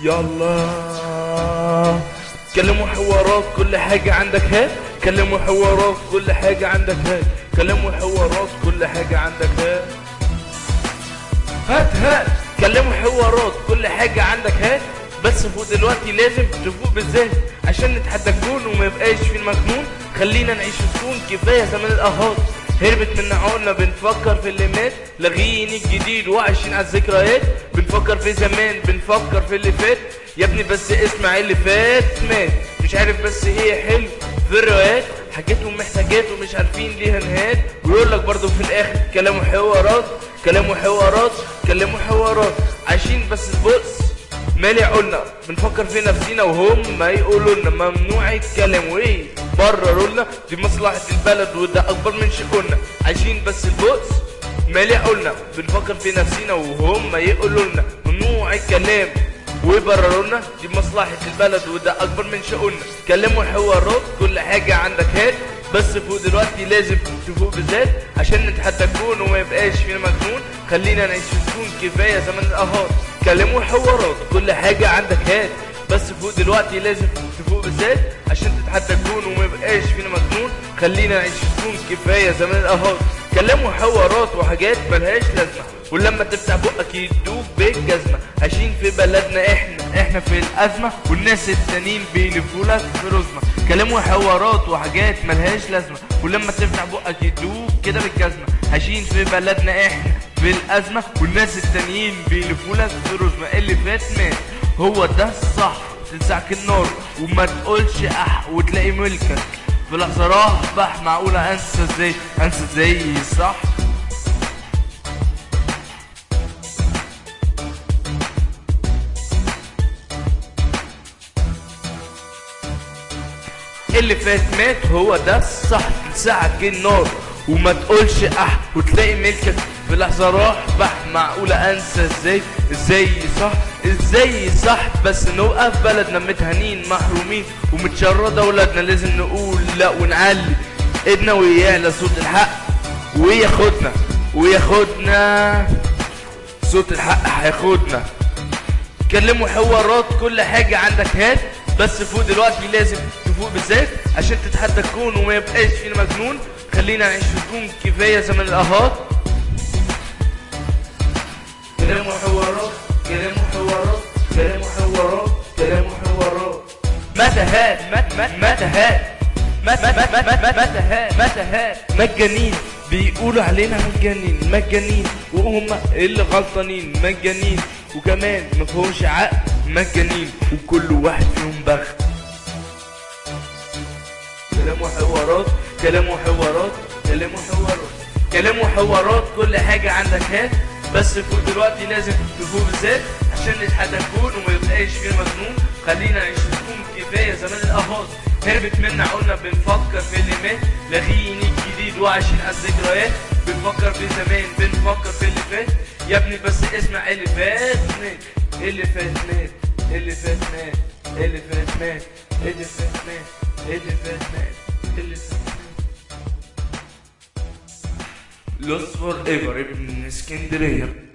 يلا كلموا حوارات كل حاجة عندك هات كلموا حوارات كل حاجة عندك هات كلموا حوارات كل حاجة عندك هات هات هات كلموا حوارات كل حاجة عندك هات بس فوق دلوقتي لازم تفوق بالذات عشان نتحدى الكون وما يبقاش في المجنون خلينا نعيش الكون كفاية زمان الأهات هربت من عقولنا بنفكر في اللي مات لاغيين الجديد وعايشين على الذكريات بنفكر في زمان بنفكر في اللي فات يا ابني بس اسمع اللي فات مات مش عارف بس ايه حلو في الروايات حاجتهم محتاجات ومش عارفين ليها نهايات ويقول لك برضه في الاخر كلامه حوارات كلامه حوارات كلامه حوارات عايشين بس بص مالي عقولنا بنفكر في نفسينا وهم ما يقولوا لنا ممنوع الكلام وايه برروا لنا دي مصلحة البلد وده اكبر من شؤوننا عايشين بس البؤس مالي عقولنا بنفكر في نفسينا وهم ما يقولوا لنا ممنوع الكلام ويبرروا لنا دي مصلحة البلد وده اكبر من شؤوننا كلموا حوارات كل حاجة عندك هات بس فوق دلوقتي لازم تفوق بالذات عشان نتحدى الكون وما يبقاش فينا مجنون خلينا نعيش في الكون كفايه زمن الاهات كلموا حوارات كل حاجه عندك هات بس فوق دلوقتي لازم تفوق بالذات عشان تتحدى الكون وما يبقاش فينا مجنون خلينا نعيش في الكون كفايه زمن الاهات كلموا حوارات وحاجات ملهاش لازمه ولما تفتح بقك يدوب بالجزمه عايشين في بلدنا احنا احنا في الازمه والناس التانيين بيلفوا لك في رزمه كلام حوارات وحاجات ملهاش لازمه ولما تفتح بقك يدوب كده بالجزمه عايشين في بلدنا احنا في الازمه والناس التانيين بيلفوا لك في رزمه اللي فات مات هو ده الصح تلسعك النار وما تقولش اح وتلاقي ملكك في لحظه راح بح معقوله انسى ازاي انسى ازاي صح اللي فات مات هو ده الصح تلسعك النار وما تقولش اح وتلاقي ملكك في لحظة راح بح معقولة انسى ازاي ازاي صح ازاي صح بس نوقف بلدنا متهانين محرومين ومتشردة ولادنا لازم نقول لا ونعلي ايدنا ويعلى صوت الحق وياخدنا وياخدنا صوت الحق هياخدنا كلموا حوارات كل حاجة عندك هات بس فوق دلوقتي لازم تفوق بالذات عشان تتحدى الكون وما يبقاش فينا مجنون خلينا نعيش في الكون كفاية زمن الأهات كلام وحوارات كلام وحوارات كلام وحوارات كلام وحوارات متهات مت مت متهات مت مت مت مت مت متهات متهات مجانين بيقولوا علينا مجانين مجانين وهم اللي غلطانين مجانين وكمان مفهومش عقل مجانين وكل واحد فيهم بخت كلام وحوارات كلام وحوارات كلام وحوارات كلام وحوارات كل حاجة عندك هات بس فوق دلوقتي لازم تفوق بالذات عشان نتحدى الكون وما يبقاش فينا مجنون خلينا نعيش في الكون كفاية زمان الأهات هربت منا عقولنا بنفكر في اللي مات لاغيين الجديد وعايشين على الذكريات بنفكر في زمان بنفكر في اللي فات يا ابني بس اسمع اللي فات مات اللي فات مات اللي فات مات اللي فات مات اللي فات مات اللي فات مات اللي فات مات لوس فور ايفر ابن اسكندريه